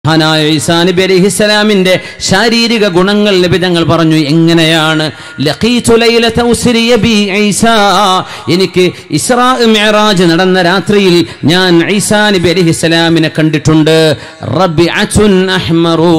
മഹാനായ ഈസാ നബി അലൈഹിസ്സലാമിന്റെ ശാരീരിക ഗുണങ്ങൾ ലഭിതങ്ങൾ പറഞ്ഞു എങ്ങനെയാണ് ലഖീതു ലൈലത ഉസ്രിയ ബി ഈസാ എനിക്ക് ഇസ്രാ മിഅറാജ് നടന്ന രാത്രിയിൽ ഞാൻ ഈസാ നബി അലൈഹിസ്സലാമിനെ കണ്ടിട്ടുണ്ട് റബിഅത്തുൻ അഹ്മറു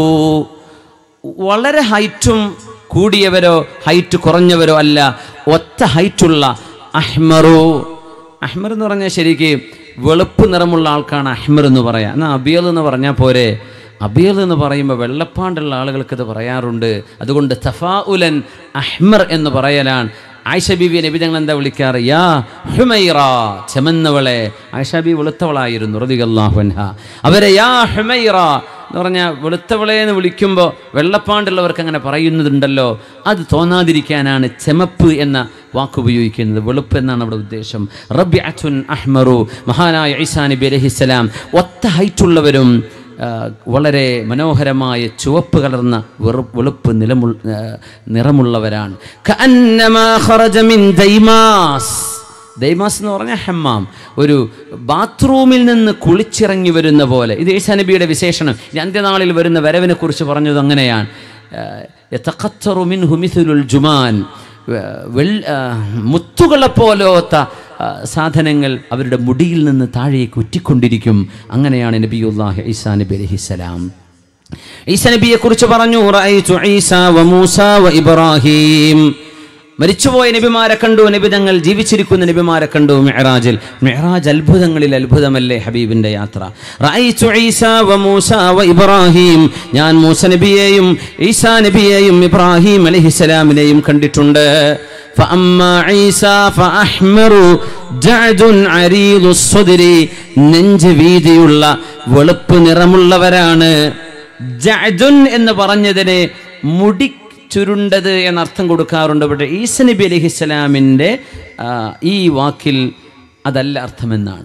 വളരെ ഹൈറ്റും കൂടിയവരോ ഹൈറ്റ് കുറഞ്ഞവരോ അല്ല ഒറ്റ ഹൈറ്റുള്ള അഹ്മറു അഹ്മർ എന്ന് പറഞ്ഞാൽ ശരിക്ക് വെളുപ്പ് നിറമുള്ള ആൾക്കാണ് അഹ്മർ എന്ന് പറയാം എന്നാൽ അബിയൽ എന്ന് പറഞ്ഞാൽ പോരെ അബിയൽ എന്ന് പറയുമ്പോൾ വെള്ളപ്പാണ്ടുള്ള ആളുകൾക്ക് ഇത് പറയാറുണ്ട് അതുകൊണ്ട് തഫാ ഉലൻ അഹ്മർ എന്ന് പറയലാണ് ആയിഷ ബീവി നബി ഞങ്ങൾ എന്താ വിളിക്കാറ് യാ ഹുമൈറ ചെമന്നവളെ ആയിഷ ബി വെളുത്തവളായിരുന്നു റതികല്ലാഹുൻഹ അവരെ യാ ഹുമൈറ എന്ന് പറഞ്ഞാൽ വെളുത്തവളെ എന്ന് വിളിക്കുമ്പോൾ വെള്ളപ്പാണ്ടുള്ളവർക്ക് അങ്ങനെ പറയുന്നതുണ്ടല്ലോ അത് തോന്നാതിരിക്കാനാണ് ചെമപ്പ് എന്ന വാക്ക് ഉപയോഗിക്കുന്നത് വെളുപ്പ് എന്നാണ് അവിടെ ഉദ്ദേശം റബ്ബി അച്ചുൻ അഹ്മറു മഹാനായ ഈസാ നബി അലഹിസ്സലാം ഒത്ത ഹൈറ്റുള്ളവരും ആ, വളരെ മനോഹരമായ ചുവപ്പ് കലർന്ന വെറു വെളുപ്പ് നിലമുൾ ആ, നിറമുള്ളവരാണ് കഅന്നമാ ഖറജ മിൻ ദൈമാസ് ദൈമാസ് എന്ന് പറഞ്ഞാൽ ഹമ്മാം ഒരു ബാത്റൂമിൽ നിന്ന് കുളിച്ചിറങ്ങി വരുന്ന പോലെ ഇത് ഈസാ നബിയുടെ വിശേഷണം ഇനി അന്ത്യനാളിൽ വരുന്ന വരവിനെ കുറിച്ച് പറഞ്ഞത് അങ്ങനെയാണ് യതഖത്തറു മിൻഹു മിഥുലുൽ ജുമാൻ വെൾ മുത്തുകളെ പോലോത്ത ആ, സാധനങ്ങൾ അവരുടെ മുടിയിൽ നിന്ന് താഴേക്ക് ഉറ്റിക്കൊണ്ടിരിക്കും അങ്ങനെയാണ് നബിയുല്ലാഹി ഈസാ നബി അലൈഹിസ്സലാം ഈസാ നബിയെ കുറിച്ച് പറഞ്ഞു റഅയ്തു ഈസാ വ മൂസ വ ഇബ്രാഹിം മരിച്ചുപോയ നബിമാരെ കണ്ടു നബിതങ്ങൾ ജീവിച്ചിരിക്കുന്ന നബിമാരെ കണ്ടു മെഹറാജിൽ മെഹറാജ് അത്ഭുതങ്ങളിൽ അത്ഭുതമല്ലേ ഹബീബിന്റെ യാത്ര റഅയ്തു ഈസ വ മൂസ വ ഇബ്രാഹിം ഞാൻ മൂസ നബിയെയും ഈസാ നബിയെയും ഇബ്രാഹിം അലൈഹിസ്സലാമിനെയും കണ്ടിട്ടുണ്ട് فأما عيسى فأحمر جعد عريض الصدر നെഞ്ച് വീതിയുള്ള വെളുപ്പ് നിറമുള്ളവരാണ് ജഅദുൻ എന്ന് പറഞ്ഞതിന് മുടി ചുരുണ്ടത് എന്നർത്ഥം കൊടുക്കാറുണ്ട് പക്ഷേ ഈസ നബി അലഹിസ്സലാമിൻ്റെ ഈ വാക്കിൽ അതല്ല അർത്ഥമെന്നാണ്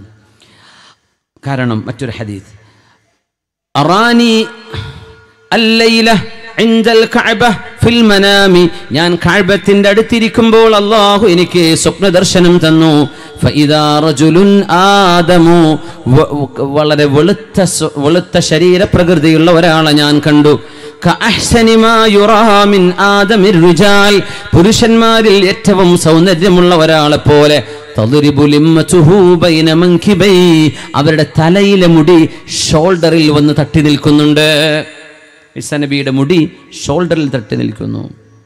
കാരണം മറ്റൊരു ഹദീസ് അറാനി അല്ലയില ഇൻദൽ കഅബ ഫിൽ മനാമി ഞാൻ കഅബത്തിന്റെ അടുത്തിരിക്കുമ്പോൾ അല്ലാഹു എനിക്ക് സ്വപ്ന ദർശനം തന്നു ഫഇദാ റജുലുൻ ആദമു വ- വളരെ വെളുത്ത സ്വ- വെളുത്ത ശരീര പ്രകൃതിയുള്ള ഒരാളെ ഞാൻ കണ്ടു കഅഹ്സനി മാ യുറാ മിൻ ആദമിർ റിജാൽ പുരുഷന്മാരിൽ ഏറ്റവും സൗന്ദര്യമുള്ള ഒരാളെ പോലെ തദ്രിബു ലിമ്മതുഹു ബൈന മൻകിബൈ അവരുടെ തലയിലെ മുടി ഷോൾഡറിൽ വന്ന് തട്ടി നിൽക്കുന്നുണ്ട് ഇസ നബിയുടെ മുടി ഷോൾഡറിൽ തട്ടി നിൽക്കുന്നു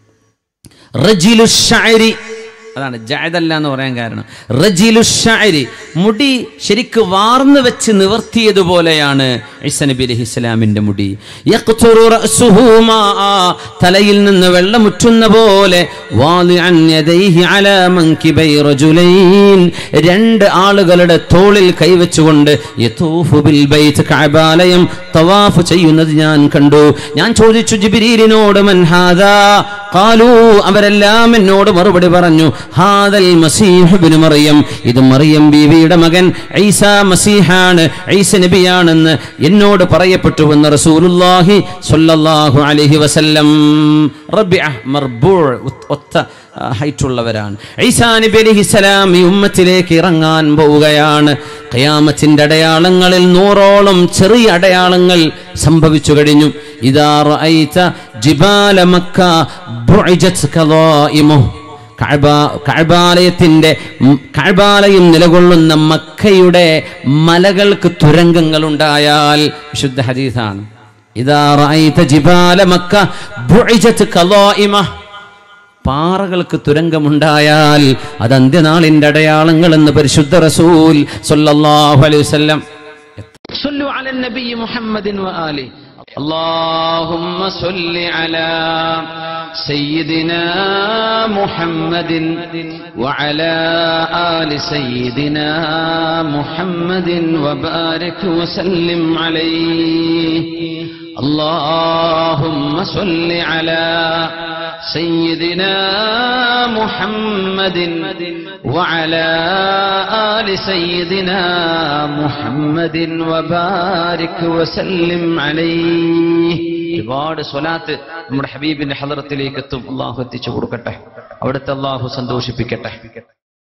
റജിലു ഷഅരി അതാണ് ജഅദല്ല എന്ന് പറയാൻ കാരണം റജിലു ഷഅരി മുടി ശരിക്ക് വാർന്നു വെച്ച് നിവർത്തിയതുപോലെയാണ് ഇസ നബി അലൈഹി ഇസ്ലാമിന്റെ മുടി യഖ്തുറു റഅസുഹു മാആ തലയിൽ നിന്ന് വെള്ളമുറ്റുന്ന പോലെ വാദിഅൻ യദൈഹി അലാ മൻകിബൈ റജുലൈൻ രണ്ട് ആളുകളുടെ തോളിൽ കൈവച്ചുകൊണ്ട് യതൂഫു ബിൽ ബൈത്ത് കഅബാലയം തവാഫ് ചെയ്യുന്നത് ഞാൻ കണ്ടു ഞാൻ ചോദിച്ചു ജിബ്രീലിനോട് മൻ ഹാദാ ഖാലൂ അവരെല്ലാം എന്നോട് മറുപടി പറഞ്ഞു ഹാദൽ മസീഹ് ഇബ്നു മറിയം ഇത് മറിയം ബീവിയുടെ മകൻ ഈസാ മസീഹാണ് ഈസ നബിയാണെന്ന് എന്നോട് പറയപ്പെട്ടു എന്ന് റസൂലുള്ളാഹി സ്വല്ലല്ലാഹു അലൈഹി വസല്ലം റബിഅ മർബൂ ഒത്ത ഹൈറ്റ് ഉള്ളവരാണ് ഈസാ നബി അലൈഹിസ്സലാം ഈ ഉമ്മത്തിലേക്ക് ഇറങ്ങാൻ പോവുകയാണ് ഖിയാമത്തിന്റെ അടയാളങ്ങളിൽ നൂറോളം ചെറിയ അടയാളങ്ങൾ സംഭവിച്ചു കഴിഞ്ഞു ഇദാ റഅയ്ത ജിബാല മക്ക ബുഇജത് കളായിമുഹു കഅബ കഅബാലയത്തിന്റെ ഉം, കഅബാലയം നിലകൊള്ളുന്ന മക്കയുടെ മലകൾക്ക് തുരങ്കങ്ങൾ ഉണ്ടായാൽ വിശുദ്ധ ഹദീസാണ് ഇദാ റഅയ്ത ജിബാല മക്ക ബുഇജത് കളായിമഹ പാറകൾക്ക് തുരങ്കമുണ്ടായാൽ അത് അന്ത്യനാളിന്റെ അടയാളങ്ങൾ എന്ന് പരിശുദ്ധ റസൂൽ സല്ലല്ലാഹു അലൈഹി വസല്ലം صلوا على النبي محمد وآله اللهم صل على سيدنا محمد وعلى آل سيدنا محمد وبارك وسلم عليه اللهم صل على سيدنا محمد وعلى آل سيدنا محمد وبارك وسلم عليه ഒരുപാട് സ്വലാത്ത് നമ്മുടെ ഹബീബിന്റെ ഹലറത്തിലേക്ക് എത്തും അള്ളാഹു എത്തിച്ചു കൊടുക്കട്ടെ അവിടുത്തെ അള്ളാഹു സന്തോഷിപ്പിക്കട്ടെ